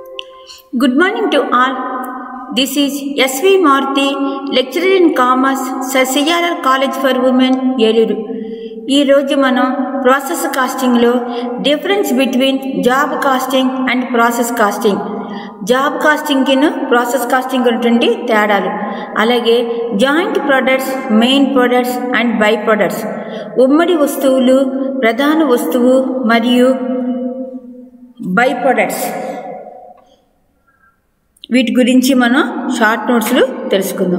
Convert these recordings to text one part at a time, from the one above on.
Good morning to all. This is SV Marti, lecturer in commerce, Sir CRR College for Women, Eluru ఈ రోజు మనం process కాస్టింగ్లో difference between job costing and process costing job కాస్టింగ్కిను process costing ఉన్నటువంటి తేడాలు అలాగే joint products main products and by products ఉమ్మడి వస్తువులు ప్రధాన వస్తువు మరియు బై ప్రొడక్ట్స్ వీటి గురించి మనం షార్ట్ నోట్స్లు తెలుసుకుందాం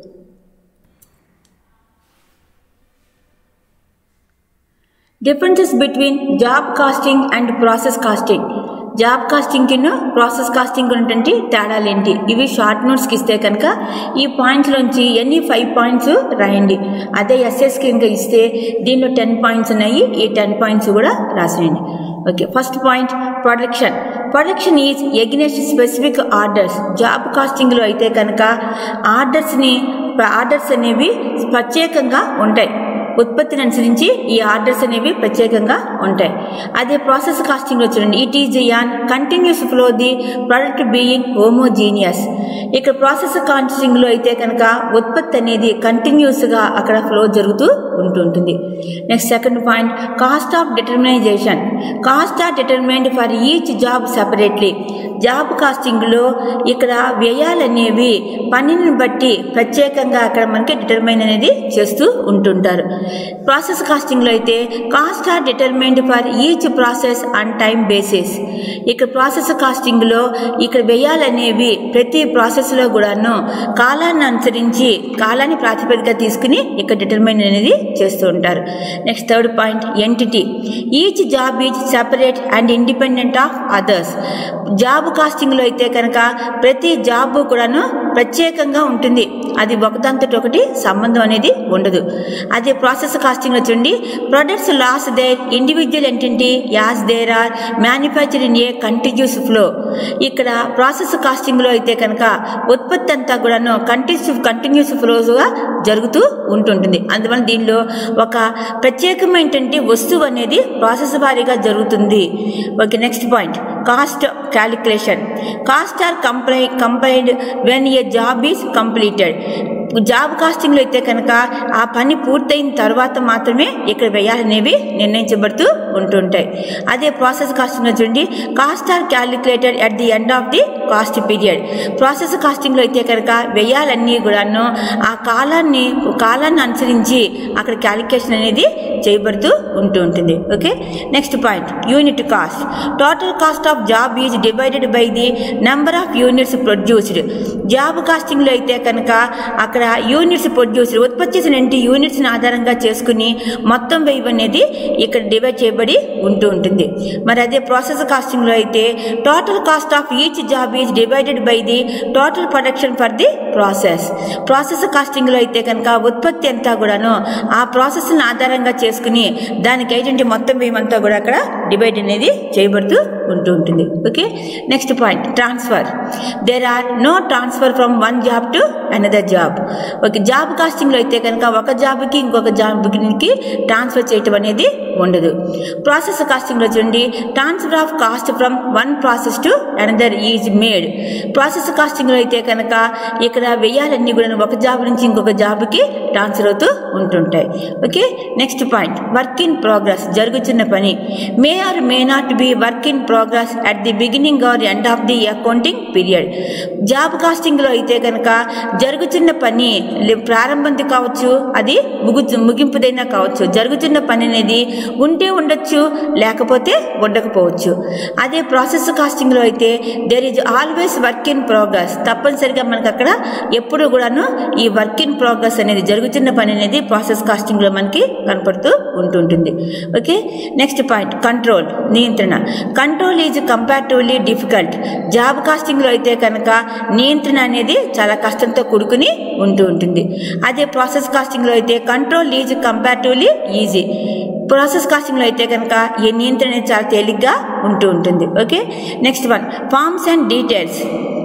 differences between job costing and process costing job costing కింద ప్రాసెస్ కాస్టింగ్ ఉన్నటువంటి తేడాలు ఏంటి ఇవి షార్ట్ నోట్స్కి ఇస్తే కనుక ఈ పాయింట్స్లోంచి ఎన్ని ఫైవ్ పాయింట్స్ రాయండి అదే ఎస్ఎస్కి ఇంకా ఇస్తే దీనిలో టెన్ పాయింట్స్ ఉన్నాయి ఈ టెన్ పాయింట్స్ కూడా రాసేయండి okay first point production production is against specific orders job కాస్టింగ్లో అయితే కనుక ఆర్డర్స్ని ఆర్డర్స్ అనేవి ప్రత్యేకంగా ఉంటాయి ఉత్పత్తిని అనుసరించి ఈ ఆర్డర్స్ అనేవి ప్రత్యేకంగా ఉంటాయి అదే ప్రాసెస్ కాస్టింగ్లో చూడండి it is an continuous flow the product being homogeneous ఇక్కడ ప్రాసెస్ కాస్టింగ్లో అయితే కనుక ఉత్పత్తి అనేది కంటిన్యూస్గా అక్కడ ఫ్లో జరుగుతూ ఉంటుంటుంది next second point cost of determination cost are determined for each job separately job కాస్టింగ్లో ఇక్కడ వ్యయాలు అనేవి పనిని బట్టి ప్రత్యేకంగా అక్కడ మనకి డిటర్మైన్ అనేది చేస్తూ ఉంటుంటారు ప్రాసెస్ కాస్టింగ్లో అయితే cost are determined for each process and time basis ఇక్కడ ప్రాసెస్ కాస్టింగ్లో ఇక్కడ వ్యయాలు అనేవి ప్రతి ప్రాసెస్లో కూడాను కాలాన్ని అనుసరించి కాలాన్ని ప్రాతిపదిక తీసుకుని ఇక్కడ డిటర్మైన్ అనేది చేస్తూ ఉంటారు next third point entity each job is separate and independent of others job కాస్టింగ్లో అయితే కనుక ప్రతి జాబ్ కూడాను ప్రత్యేకంగా ఉంటుంది అది ఒకదాంతో ఒకటి సంబంధం అనేది ఉండదు అదే ప్రాసెస్ కాస్టింగ్లో చూడండి products lose their individual entity as they are manufacture in a continuous flow ఇక్కడ ప్రాసెస్ కాస్టింగ్లో అయితే కనుక ఉత్పత్తి అంతా కూడాను కంటిన్యూస్ కంటిన్యూస్ ఫ్లోస్గా జరుగుతూ ఉంటుంటుంది అందువల్ల దీనిలో ఒక ప్రత్యేకమైనటువంటి వస్తువు అనేది ప్రాసెస్ వారీగా జరుగుతుంది okay next point cost calculation cost are comply combined when a job is completed job కాస్టింగ్లో అయితే కనుక ఆ పని పూర్తయిన తర్వాత మాత్రమే ఇక్కడ వ్యయాలనేవి నిర్ణయించబడుతూ ఉంటుంటాయి అదే ప్రాసెస్ కాస్టింగ్లో చూడండి cost are calculated at the end of the cost period process కాస్టింగ్లో అయితే కనుక వ్యయాలన్నీ కూడాను ఆ కాలాన్ని కాలాన్ని అనుసరించి అక్కడ క్యాలిక్యులేషన్ అనేది చేయబడుతూ ఉంటూ ఉంటుంది okay next point unit cost total cost of job is divided by the number of units produced job కాస్టింగ్లో అయితే కనుక అక్కడ యూనిట్స్ ప్రొడ్యూస్డ్ ఉత్పత్తి చేసిన యూనిట్స్ని ఆధారంగా చేసుకుని మొత్తం వెయ్యి అనేది ఇక్కడ డివైడ్ చేయబడి ఉంటూ ఉంటుంది మరి అదే ప్రాసెస్ కాస్టింగ్లో అయితే total cost of each job is divided by the total production for the process process కాస్టింగ్లో అయితే కనుక ఉత్పత్తి అంతా కూడాను ఆ ప్రాసెస్ని ఆధారంగా చేసుకుని దానికి ఏంటంటే మొత్తం వ్యయమంతా కూడా అక్కడ డివైడ్ అనేది చేయబడుతూ ఉంటూ ఉంటుంది okay next point transfer there are no transfer from one job to another job okay job కాస్టింగ్లో అయితే కనుక ఒక జాబ్కి ఇంకొక జాబ్కి ట్రాన్స్ఫర్ చేయటం అనేది ఉండదు ప్రాసెస్ కాస్టింగ్లో చూడండి transfer of cost from one process to another is made process కాస్టింగ్లో అయితే కనుక ఇక్కడ వెయ్యాలన్నీ కూడా ఒక జాబ్ నుంచి ఇంకొక జాబ్కి ట్రాన్స్ఫర్ అవుతూ ఉంటుంటాయి okay next point work in progress జరుగుతున్న పని may or may not be work in progress at the beginning or end of the accounting period job కాస్టింగ్లో అయితే కనుక జరుగుతున్న పని ప్రారంభంది కావచ్చు అది ముగు ముగింపుదైనా కావచ్చు జరుగుతున్న పని అనేది ఉంటే ఉండొచ్చు లేకపోతే ఉండకపోవచ్చు అదే ప్రాసెస్ కాస్టింగ్లో అయితే there is always work in progress తప్పనిసరిగా మనకు అక్కడ ఎప్పుడు కూడాను ఈ వర్క్ ఇన్ ప్రోగ్రెస్ అనేది జరుగుతున్న పని అనేది ప్రాసెస్ కాస్టింగ్లో మనకి కనపడుతూ ఉంటుంటుంది ఓకే నెక్స్ట్ పాయింట్ కంట్రోల్ నియంత్రణ control is comparatively difficult job కాస్టింగ్లో అయితే కనుక నియంత్రణ అనేది చాలా కష్టంతో కూడుకుని ఉంటూ ఉంటుంది అదే ప్రాసెస్ కాస్టింగ్లో అయితే control is comparatively easy process కాస్టింగ్లో అయితే కనుక ఈ నియంత్రణ అనేది చాలా తేలిగ్గా ఉంటూ ఉంటుంది okay next one forms and details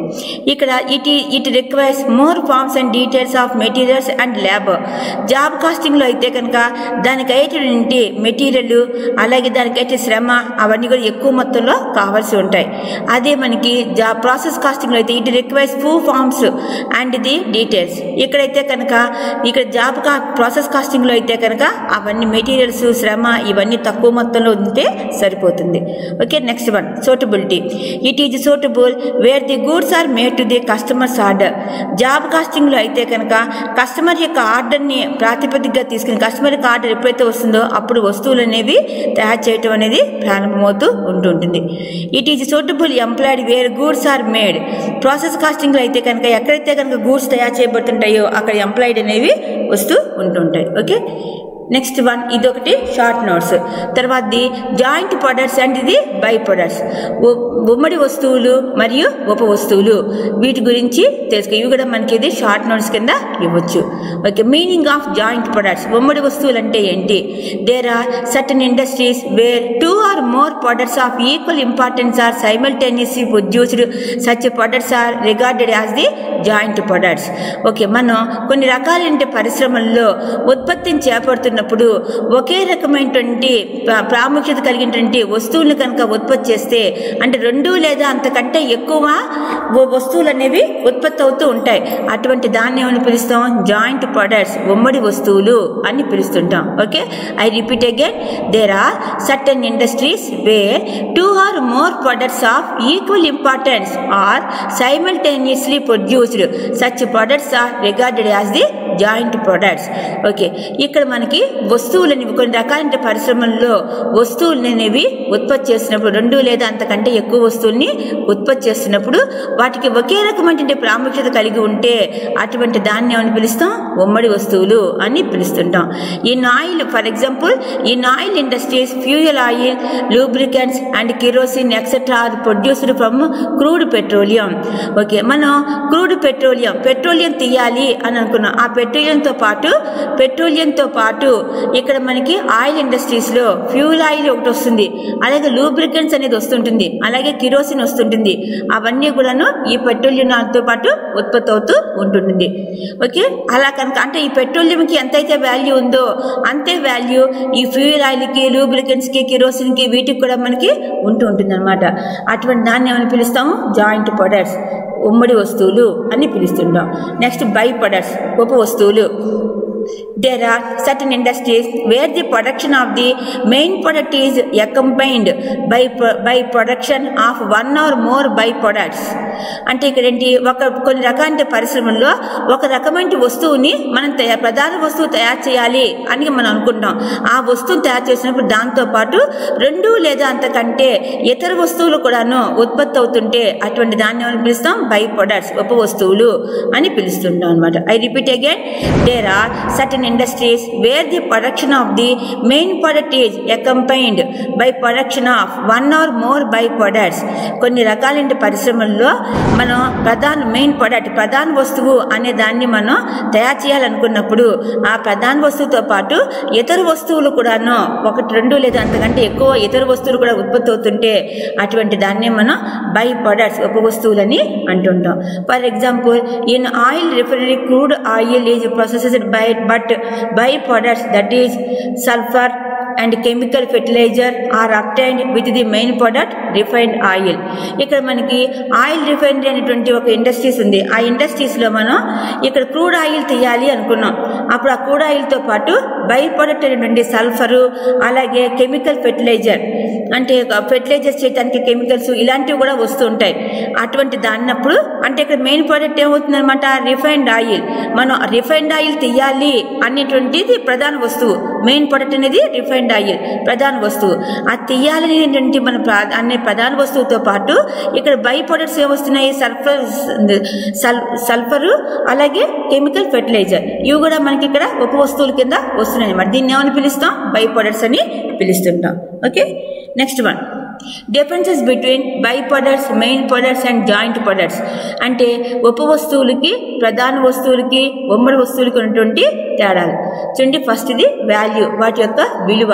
ఇక్కడ it it requires more forms and details of materials and labour job కాస్టింగ్లో అయితే కనుక దానికి అయ్యేటువంటి మెటీరియల్ అలాగే దానికి అయితే శ్రమ అవన్నీ కూడా ఎక్కువ మొత్తంలో కావాల్సి ఉంటాయి అదే మనకి జాబ్ ప్రాసెస్ కాస్టింగ్లో అయితే it requires few forms and the details ఇక్కడైతే కనుక ఇక్కడ జాబ్ కా ప్రాసెస్ కాస్టింగ్లో అయితే కనుక అవన్నీ మెటీరియల్స్ శ్రమ ఇవన్నీ తక్కువ మొత్తంలో ఉంటే సరిపోతుంది okay next one suitability it is suitable where the goods are made to the customers order job కాస్టింగ్లో అయితే కనుక కస్టమర్ యొక్క ఆర్డర్ని ప్రాతిపదికగా తీసుకుని కస్టమర్ యొక్క ఆర్డర్ ఎప్పుడైతే వస్తుందో అప్పుడు వస్తువులు అనేవి తయారు చేయటం అనేది ప్రారంభమవుతూ ఉంటుంటుంది it is suitable employed where goods are made process కాస్టింగ్లో అయితే కనుక ఎక్కడైతే కనుక గూడ్స్ తయారు చేయబడుతుంటాయో అక్కడ ఎంప్లాయిడ్ అనేవి వస్తూ ఉంటుంటాయి ఓకే నెక్స్ట్ వన్ ఇది ఒకటి షార్ట్ నోట్స్ తర్వాతది జాయింట్ ప్రొడక్ట్స్ అండ్ ఇది బై ప్రొడక్ట్స్ ఉమ్మడి వస్తువులు మరియు ఉప వస్తువులు వీటి గురించి తెలుసుకో ఇవి కూడా మనకి ఇది షార్ట్ నోట్స్ కింద ఇవ్వచ్చు okay meaning of joint products ఉమ్మడి వస్తువులు అంటే ఏంటి there are certain industries where two or more products of equal importance are simultaneously produced such products are regarded as the joint products okay మనం కొన్ని రకాలైన పరిశ్రమల్లో ఉత్పత్తిని చేపడుతున్నప్పుడు ఒకే రకమైనటువంటి ప్రా- ప్రాముఖ్యత కలిగినటువంటి వస్తువులను కనుక ఉత్పత్తి చేస్తే అంటే రెండు లేదా అంతకంటే ఎక్కువ వ- వస్తువులు అనేవి ఉత్పత్తి అవుతూ ఉంటాయి అటువంటి దాన్ని ఏమని పిలుస్తాం జాయింట్ ప్రొడక్ట్స్ ఉమ్మడి వస్తువులు అని పిలుస్తుంటాం okay I repeat again there are certain industries where two or more products of equal importance are simultaneously produced such products are regarded as the joint products okay ఇక్కడ మనకి వస్తువులు అనేవి కొన్ని రకాలైన పరిశ్రమల్లో వస్తువులు అనేవి ఉత్పత్తి చేసినప్పుడు రెండు లేదా అంతకంటే ఎక్కువ వస్తువుల్ని ఉత్పత్తి చేస్తున్నప్పుడు వాటికి ఒకే రకమైనటువంటి ప్రాముఖ్యత కలిగి ఉంటే అటువంటి దాన్ని ఏమని పిలుస్తాం ఉమ్మడి వస్తువులు అని పిలుస్తుంటాం in oil for example in oil industries fuel oil lubricants and kerosene etcetera are produced from crude petroleum okay మనం క్రూడ్ పెట్రోలియం పెట్రోలియం తీయాలి అని అనుకున్నాం ఆ పెట్రోలియంతో పాటు పెట్రోలియంతో పాటు ఇక్కడ మనకి ఆయిల్ ఇండస్ట్రీస్లో ఫ్యూల్ ఆయిల్ ఒకటి వస్తుంది అలాగే లూబ్రికెంట్స్ అనేది వస్తుంటుంది అలాగే కిరోసిన్ వస్తుంటుంది అవన్నీ కూడాను ఈ పెట్రోలియంతో పాటు ఉత్పత్తి అవుతూ ఉంటుంటుంది ఓకే అలా కనుక అంటే ఈ పెట్రోలియంకి ఎంతైతే వాల్యూ ఉందో అంతే వాల్యూ ఈ ఫ్యూయల్ ఆయిల్కి లూబ్రికెంట్స్కి కిరోసిన్కి వీటికి కూడా మనకి ఉంటూ ఉంటుంది అనమాట అటువంటి దాన్ని ఏమని పిలుస్తాము జాయింట్ ప్రొడక్ట్స్ ఉమ్మడి వస్తువులు అని పిలుస్తుంటాం నెక్స్ట్ బై ప్రొడక్ట్స్ ఉప వస్తువులు there are certain industries where the production of the main product is accompanied by pro- by production of one or more byproducts అంటే ఇక్కడ ఏంటి ఒక కొన్ని రకాల పరిశ్రమల్లో ఒక రకమైన వస్తువుని మనం తయా- ప్రధాన వస్తువు తయారు చేయాలి అని మనం అనుకుంటాం ఆ వస్తువుని తయారు చేసినప్పుడు దాంతో పాటు రెండు లేదా అంతకంటే ఇతర వస్తువులు కూడాను ఉత్పత్తి అవుతుంటే అటువంటి దాన్ని ఏమని పిలుస్తాం బై ప్రొడక్ట్స్ ఉప వస్తువులు అని పిలుస్తుంటాం అనమాట I repeat again there are certain industries where the production of the main product is accompanied by production of one or more by products కొన్ని రకాలైన పరిశ్రమల్లో మనం ప్రధాన మెయిన్ ప్రొడక్ట్ ప్రధాన వస్తువు అనే దాన్ని మనం తయారు చేయాలనుకున్నప్పుడు ఆ ప్రధాన వస్తువుతో పాటు ఇతర వస్తువులు కూడాను ఒకటి రెండు లేదా అంతకంటే ఎక్కువ ఇతర వస్తువులు కూడా ఉత్పత్తి అవుతుంటే అటువంటి దాన్ని మనం బై ప్రొడక్ట్స్ ఉప వస్తువులని అంటుంటాం for example in oil refinery crude oil is processed by but by products that is sulphur and chemical fertiliser are obtained with the main product refined oil ఇక్కడ మనకి ఆయిల్ రిఫైనరీ అనేటువంటి ఒక industries ఉంది ఆ ఇండస్ట్రీస్లో మనం ఇక్కడ క్రూడ్ ఆయిల్ తీయాలి అనుకున్నాం అప్పుడు ఆ క్రూడ్ ఆయిల్తో పాటు బై ప్రొడక్ట్ అనేటువంటి సల్ఫరు అలాగే కెమికల్ ఫెర్టిలైజర్ అంటే ఫెర్టిలైజర్స్ చేయడానికి కెమికల్స్ ఇలాంటివి కూడా వస్తూ ఉంటాయి అటువంటి దాన్నప్పుడు అంటే ఇక్కడ మెయిన్ ప్రోడక్ట్ ఏమవుతుంది అనమాట రిఫైన్డ్ ఆయిల్ మనం రిఫైన్డ్ ఆయిల్ తీయాలి అనేటువంటిది ప్రధాన వస్తువు మెయిన్ ప్రొడక్ట్ అనేది రిఫైన్డ్ ఆయిల్ ప్రధాన వస్తువు ఆ తీయాలనేటువంటి మన ప్రా అనే ప్రధాన వస్తువుతో పాటు ఇక్కడ బై ప్రొడక్ట్స్ ఏమొస్తున్నాయి సల్ఫర్ సల్ సల్ఫరు అలాగే కెమికల్ ఫెర్టిలైజర్ ఇవి కూడా మనకి ఇక్కడ ఉప వస్తువుల కింద వస్తున్నాయి అన్నమాట దీన్ని ఏమని పిలుస్తాం బై ప్రొడక్ట్స్ అని పిలుస్తుంటాం okay next one differences between by products main products and joint products అంటే ఉప వస్తువులకి ప్రధాన వస్తువులకి ఉమ్మడి వస్తువులకి ఉన్నటువంటి తేడాలు చూడండి ఫస్ట్ ఇది వాల్యూ వాటి యొక్క విలువ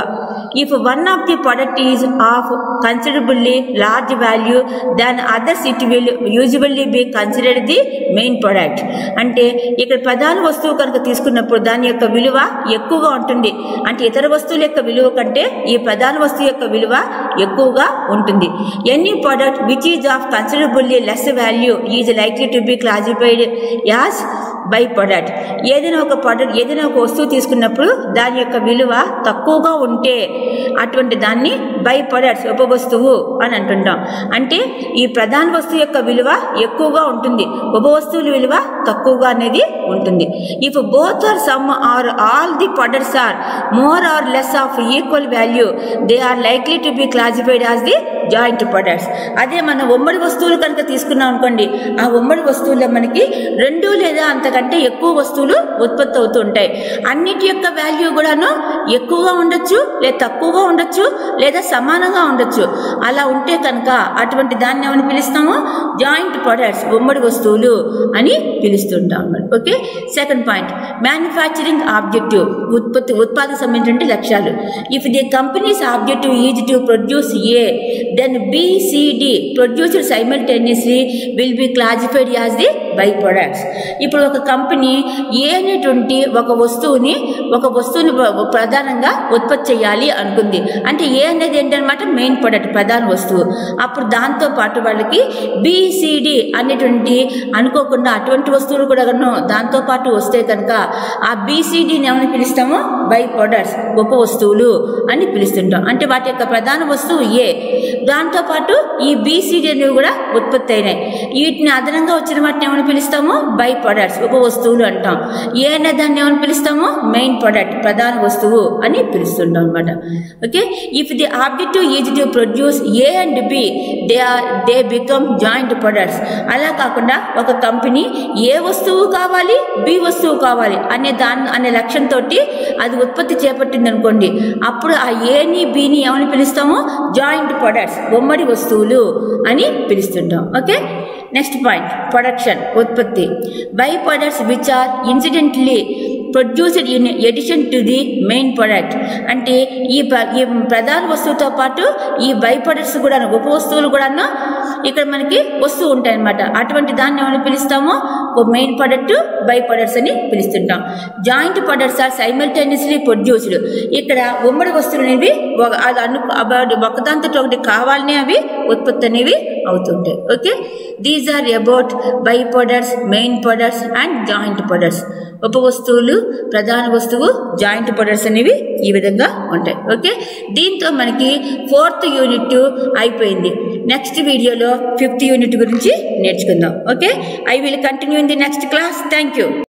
if one of the product is of considerably large value than others it will usually be considered the main product అంటే ఇక్కడ ప్రధాన వస్తువు కనుక తీసుకున్నప్పుడు దాని యొక్క విలువ ఎక్కువగా ఉంటుంది అంటే ఇతర వస్తువుల యొక్క విలువ కంటే ఈ ప్రధాన వస్తువు యొక్క విలువ ఎక్కువగా ఉంటుంది any product which is of considerably less value is likely to be classified as by product ఏదైనా ఒక ప్రొడక్ట్ ఏదైనా ఒక వస్తువు తీసుకున్నప్పుడు దాని యొక్క విలువ తక్కువగా ఉంటే అటువంటి దాన్ని బై ప్రొడక్ట్స్ ఉప వస్తువు అని అంటుంటాం అంటే ఈ ప్రధాన వస్తువు యొక్క విలువ ఎక్కువగా ఉంటుంది ఉప వస్తువుల విలువ తక్కువగా అనేది ఉంటుంది if both or some or all the products are more or less of equal value they are likely to be classified as the joint products అదే మనం ఉమ్మడి వస్తువులు కనుక తీసుకున్నాం అనుకోండి ఆ ఉమ్మడి వస్తువుల్లో మనకి రెండు లేదా అంతకంటే ఎక్కువ వస్తువులు ఉత్పత్తి అవుతూ ఉంటాయి అన్నిటి యొక్క వాల్యూ కూడాను ఎక్కువగా ఉండొచ్చు లేదా తక్కువగా ఉండొచ్చు లేదా సమానంగా ఉండొచ్చు అలా ఉంటే కనుక అటువంటి దాన్ని ఏమని పిలుస్తాము జాయింట్ ప్రొడక్ట్స్ ఉమ్మడి వస్తువులు అని పిలుస్తుంటాం అన్నమాట okay second point manufacturing objective ఉత్పత్తి ఉత్పాదక సంబంధించిన లక్ష్యాలు if the companies objective is to produce A then BCD producer simultaneously will be classified as the by products ఇప్పుడు ఒక కంపెనీ ఏ అనేటువంటి ఒక వస్తువుని ఒక వస్తువుని ప్ర- ప్రధానంగా ఉత్పత్తి చేయాలి అనుకుంది అంటే ఏ అనేది ఏంటనమాట మెయిన్ ప్రొడక్ట్ ప్రధాన వస్తువు అప్పుడు దాంతో పాటు వాళ్ళకి బిసిడి అనేటువంటి అనుకోకుండా అటువంటి వస్తువులు కూడా కను దాంతో పాటు వస్తే కనుక ఆ బీసీడీని ఏమని పిలుస్తాము బై ప్రొడక్ట్స్ ఉప వస్తువులు అని పిలుస్తుంటాం అంటే వాటి యొక్క ప్రధాన వస్తువు ఏ దాంతో పాటు ఈ బీసీడీ అనేవి కూడా ఉత్పత్తి అయినాయి వీటిని అదనంగా వచ్చిన వాటిని ఏమని పిలుస్తాము బై ప్రొడక్ట్స్ ఉప వస్తువులు అంటాం ఏ అనే దాన్ని ఏమని పిలుస్తాము మెయిన్ ప్రొడక్ట్ ప్రధాన వస్తువు అని పిలుస్తుంటాం అనమాట okay if the objective is to produce A and B they are they become joint products అలా కాకుండా ఒక కంపెనీ ఏ వస్తువు కావాలి బి వస్తువు కావాలి అనే దాని అనే లక్ష్యంతో అది ఉత్పత్తి చేపట్టింది అనుకోండి అప్పుడు ఆ ఏని బిని ఏమని పిలుస్తాము జాయింట్ ప్రొడక్ట్స్ ఉమ్మడి వస్తువులు అని పిలుస్తుంటాం ఓకే నెక్స్ట్ పాయింట్ ప్రొడక్షన్ ఉత్పత్తి by products which are incidentally produced in addition to the main product అంటే ఈ ప్ర- ఈ ప్రధాన వస్తువుతో పాటు ఈ బై ప్రొడక్ట్స్ కూడా ఉప వస్తువులు కూడాను ఇక్కడ మనకి వస్తూ ఉంటాయి అన్నమాట అటువంటి దాన్ని ఏమని పిలుస్తాము మెయిన్ ప్రొడక్ట్ బై ప్రొడక్ట్స్ అని పిలుస్తుంటాం joint products are simultaneously produced ఇక్కడ ఉమ్మడి వస్తువులు అనేవి ఒక- అది అను అబ- ఒకదాంతో ఒకటి కావాలనే అవి ఉత్పత్తి అనేవి అవుతుంటాయి okay these are about by products main products and joint products ఉప వస్తువులు ప్రధాన వస్తువు జాయింట్ ప్రొడక్ట్స్ అనేవి ఈ విధంగా ఉంటాయి ఓకే దీంతో మనకి ఫోర్త్ యూనిట్ అయిపోయింది నెక్స్ట్ వీడియోలో ఫిఫ్త్ యూనిట్ గురించి నేర్చుకుందాం okay I will continue in the next class thank you